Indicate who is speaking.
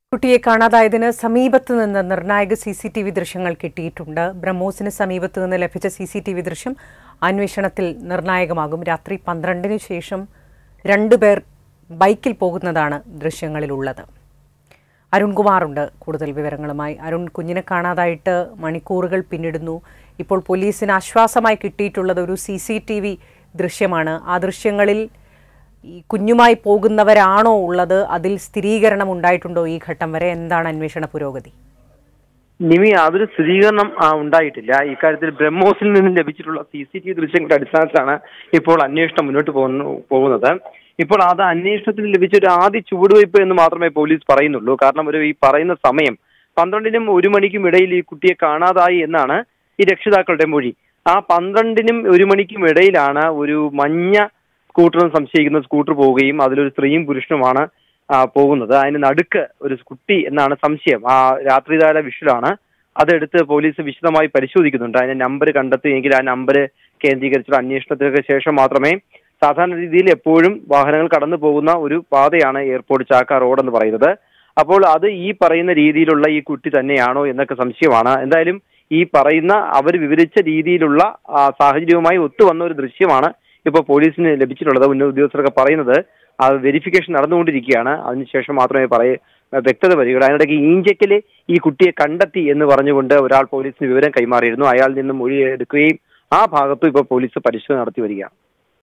Speaker 1: കുട്ടിയെ കാണാതായതിന് സമീപത്ത് നിന്ന് നിർണായക സി സി ടി വി ദൃശ്യങ്ങൾ കിട്ടിയിട്ടുണ്ട് ബ്രഹ്മോസിന് സമീപത്ത് നിന്ന് ലഭിച്ച സി സി ടി വി ദൃശ്യം അന്വേഷണത്തിൽ നിർണായകമാകും രാത്രി പന്ത്രണ്ടിന് ശേഷം രണ്ടുപേർ ബൈക്കിൽ പോകുന്നതാണ് ദൃശ്യങ്ങളിലുള്ളത് അരുൺകുമാറുണ്ട് കൂടുതൽ വിവരങ്ങളുമായി അരുൺ കുഞ്ഞിനെ കാണാതായിട്ട് മണിക്കൂറുകൾ പിന്നിടുന്നു ഇപ്പോൾ പോലീസിന് ആശ്വാസമായി കിട്ടിയിട്ടുള്ളത് ഒരു സി സി ടി വി ദൃശ്യമാണ് ആ ദൃശ്യങ്ങളിൽ ഈ കുഞ്ഞുമായി പോകുന്നവരാണോ ഉള്ളത് അതിൽ സ്ഥിരീകരണം ഉണ്ടായിട്ടുണ്ടോ ഈ ഘട്ടം വരെ എന്താണ് അന്വേഷണ പുരോഗതി
Speaker 2: നിമി അതൊരു സ്ഥിരീകരണം ആ, ഉണ്ടായിട്ടില്ല ഇക്കാര്യത്തിൽ ബ്രഹ്മോസിൽ നിന്നും ലഭിച്ചിട്ടുള്ള സി സി ടി വി ദൃശ്യങ്ങളുടെ അടിസ്ഥാനത്തിലാണ് ഇപ്പോൾ അന്വേഷണം മുന്നോട്ട് പോകുന്നു പോകുന്നത് ഇപ്പോൾ അത് അന്വേഷണത്തിൽ ലഭിച്ച ഒരു ആദ്യ ചുവടുവയ്പ് എന്ന് മാത്രമേ പോലീസ് പറയുന്നുള്ളൂ കാരണം ഒരു ഈ പറയുന്ന സമയം പന്ത്രണ്ടിനും ഒരു മണിക്കും ഇടയിൽ ഈ കുട്ടിയെ കാണാതായി എന്നാണ് ഈ രക്ഷിതാക്കളുടെ മൊഴി ആ പന്ത്രണ്ടിനും ഒരു മണിക്കും ഇടയിലാണ് ഒരു മഞ്ഞ സ്കൂട്ടറെന്ന് സംശയിക്കുന്ന സ്കൂട്ടർ പോവുകയും അതിലൊരു സ്ത്രീയും പുരുഷനുമാണ് ആ, പോകുന്നത് അതിന് നടുക്ക് ഒരു കുട്ടി എന്നാണ് സംശയം ആ രാത്രികാല വിഷുലാണ് അതെടുത്ത് പോലീസ് വിശദമായി പരിശോധിക്കുന്നുണ്ട് അതിന്റെ നമ്പർ കണ്ടെത്തിയെങ്കിൽ ആ നമ്പർ കേന്ദ്രീകരിച്ചുള്ള അന്വേഷണത്തിനൊക്കെ ശേഷം മാത്രമേ സാധാരണ രീതിയിൽ എപ്പോഴും വാഹനങ്ങൾ കടന്നു പോകുന്ന ഒരു പാതയാണ് എയർപോർട്ട് ചാക്ക റോഡ് എന്ന് പറയുന്നത് അപ്പോൾ അത് ഈ പറയുന്ന രീതിയിലുള്ള ഈ കുട്ടി തന്നെയാണോ എന്നൊക്കെ സംശയമാണ് എന്തായാലും ഈ പറയുന്ന അവർ വിവരിച്ച രീതിയിലുള്ള ആ, സാഹചര്യവുമായി ഒത്തുവന്ന ഒരു ദൃശ്യമാണ് ഇപ്പോൾ പോലീസിന് ലഭിച്ചിട്ടുള്ളത് ഉന്നത ഉദ്യോഗസ്ഥരൊക്കെ പറയുന്നത് അത് വെരിഫിക്കേഷൻ നടന്നുകൊണ്ടിരിക്കുകയാണ് അതിനുശേഷം മാത്രമേ പറയ വ്യക്തത വരികയുള്ളൂ അതിനിടയ്ക്ക് ഈഞ്ചക്കല് ഈ കുട്ടിയെ കണ്ടെത്തി എന്ന് പറഞ്ഞുകൊണ്ട് ഒരാൾ പോലീസിന് വിവരം കൈമാറിയിരുന്നു അയാളിൽ നിന്നും മൊഴി എടുക്കുകയും ആ ഭാഗത്തും ഇപ്പോൾ പോലീസ് പരിശോധന നടത്തി വരികയാണ്